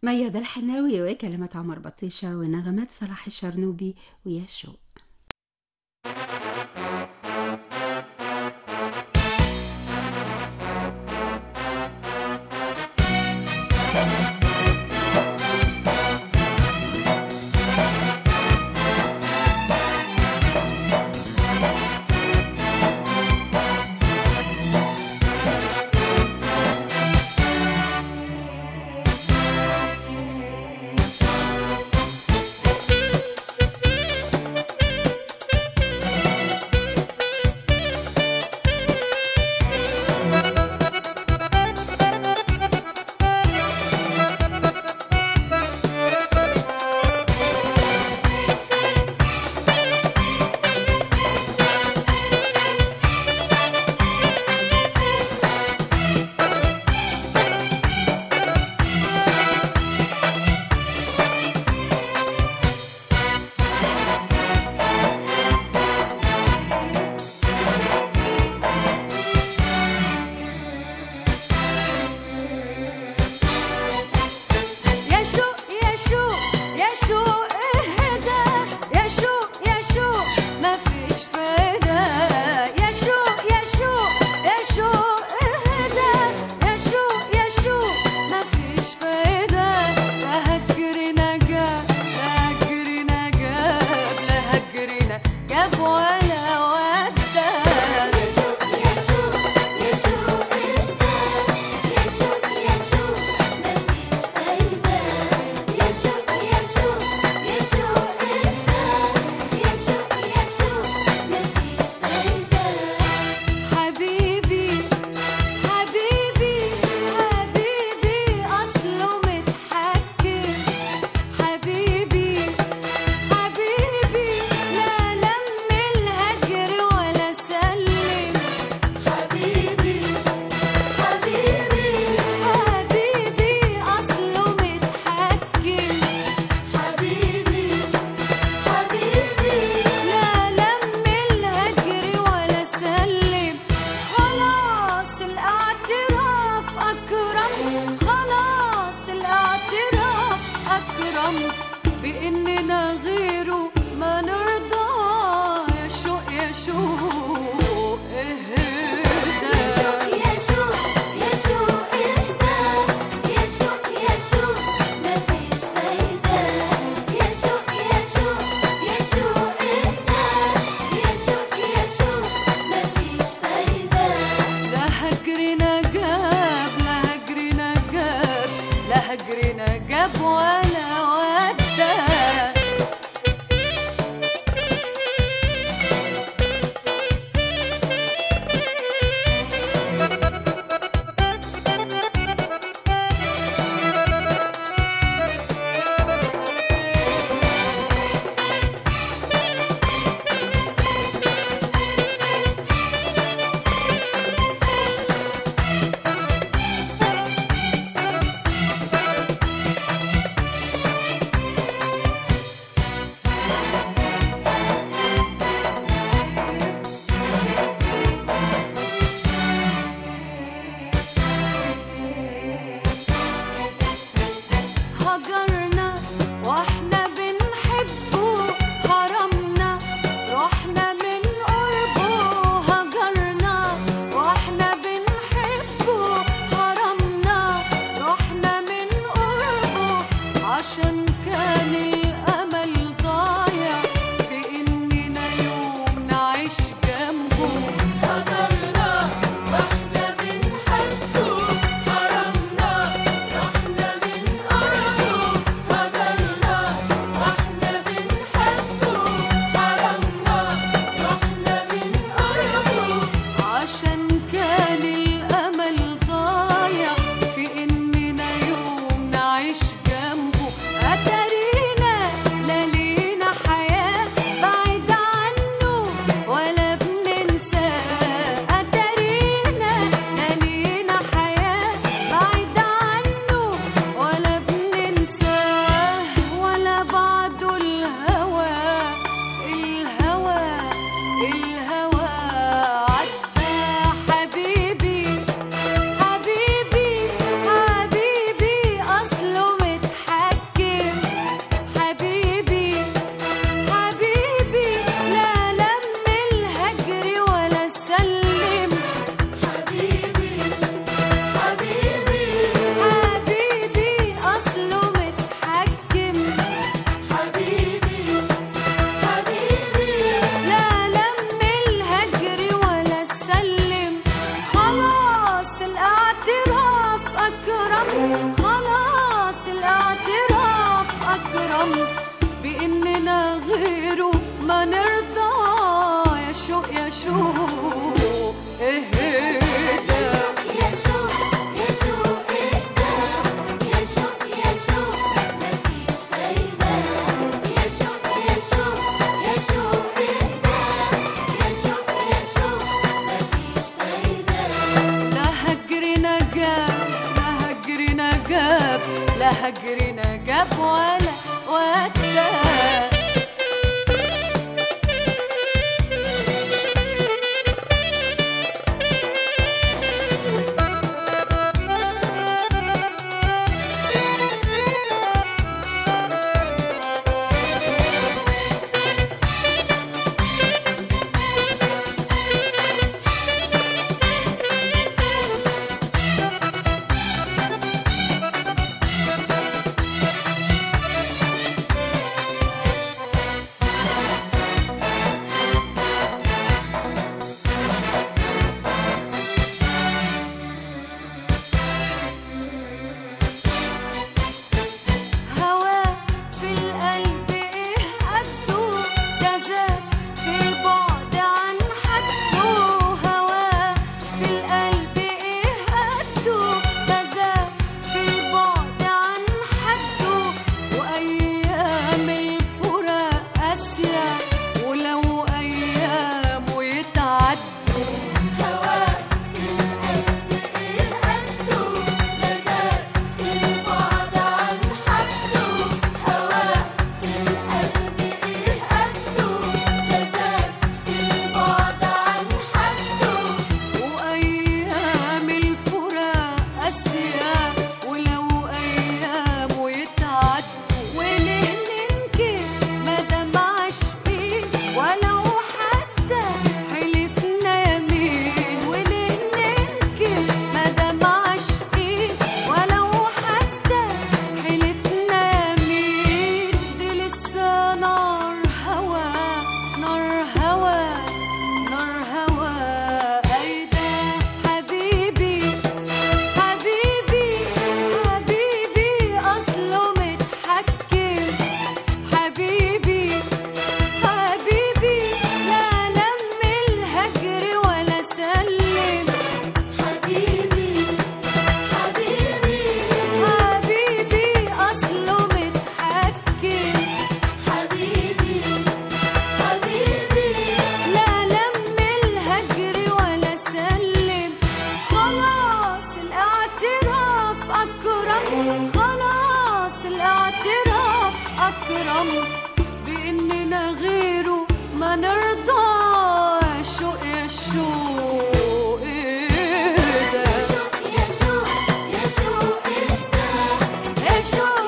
ميادة الحناوي وكلمات عمر بطيشة ونغمات صلاح الشرنوبي ويا شوق يا شوق يا شوق يا شوق اهدى يا شوق يا شوق مفيش فايدة يا شوق يا شوق يا شوق اهدى يا شوق يا شوق مفيش فايدة لا هجرنا جاب لا هجرنا جاب لا هجرنا جاب ولا ودى يا شوق يا شوق يا شوق اهدى يا شوق يا شوق مفيش فايدة يا شوق يا شوق يا شوق اهدى يا شوق يا شوق مفيش فايدة حبيبي حبيبي حبيبي أصله متحكم حبيبي حبيبي لا لم الهجر ولا سلم حبيبي حبيبي حبيبي أصله متحكم حبيبي حبيبي لا لم الهجر ولا سلم خلاص الاعتراف أكرم خلاص الاعتراف أكرم بإننا غيره ما نرضى يا شوق يا شوق اهدى يا شوق يا شوق يا شوق اهدى يا شوق يا شوق مفيش فايدة يا شوق يا شوق يا شوق اهدى يا شوق يا شوق مفيش فايدة لا هجرنا جاب لا هجرنا جاب لا هجرنا جاب ولا ودى هجرنا واحنا بنحبه حرمنا رحنا من قربه هجرنا واحنا بنحبه حرمنا رحنا من قربه عشان كان الامل ضايع في اننا يوم نعيش جنبه هجرنا واحنا بنحبه حرمنا رحنا من قربه هجرنا واحنا بنحبه حرمنا رحنا من قربه عشان كان الأمل ضايع في إننا يوم نعيش جنبه لا هجرنا جاب ولا ودى هوا في القلب ايه قده جذاب في البعد عن حده هوا في القلب ايه قده جذاب في البعد عن حده وايام الفراق قاسيه ولو ايامه يتعدوا هوا في القلب إيه قده مزاج في البعد عن حده هوا في القلب إيه قده مزاج في البعد عن حده وأيام الفراق قاسية ولو أيامه يتعدوا وليه ننكر مدام عاشقين ولو حتى حلفنا يمين وليه ننكر مدام عاشقين ولو حتى حلفنا يمين دي لسه نار هوا نار هوا نار هوا أيدا حبيبي حبيبي حبيبي أصله متحكم حبيبي حبيبي لا لم الهجر ولا سلم حبيبي حبيبي حبيبي أصله متحكم حبيبي حبيبي لا لم الهجر ولا سلم خلاص الاعتراف أكرم خلاص الاعتراف أكرم بإننا غيره ما نرضى يا شوق يا شوق إيه ده يا شوق يا شوق يا شوق يا شوق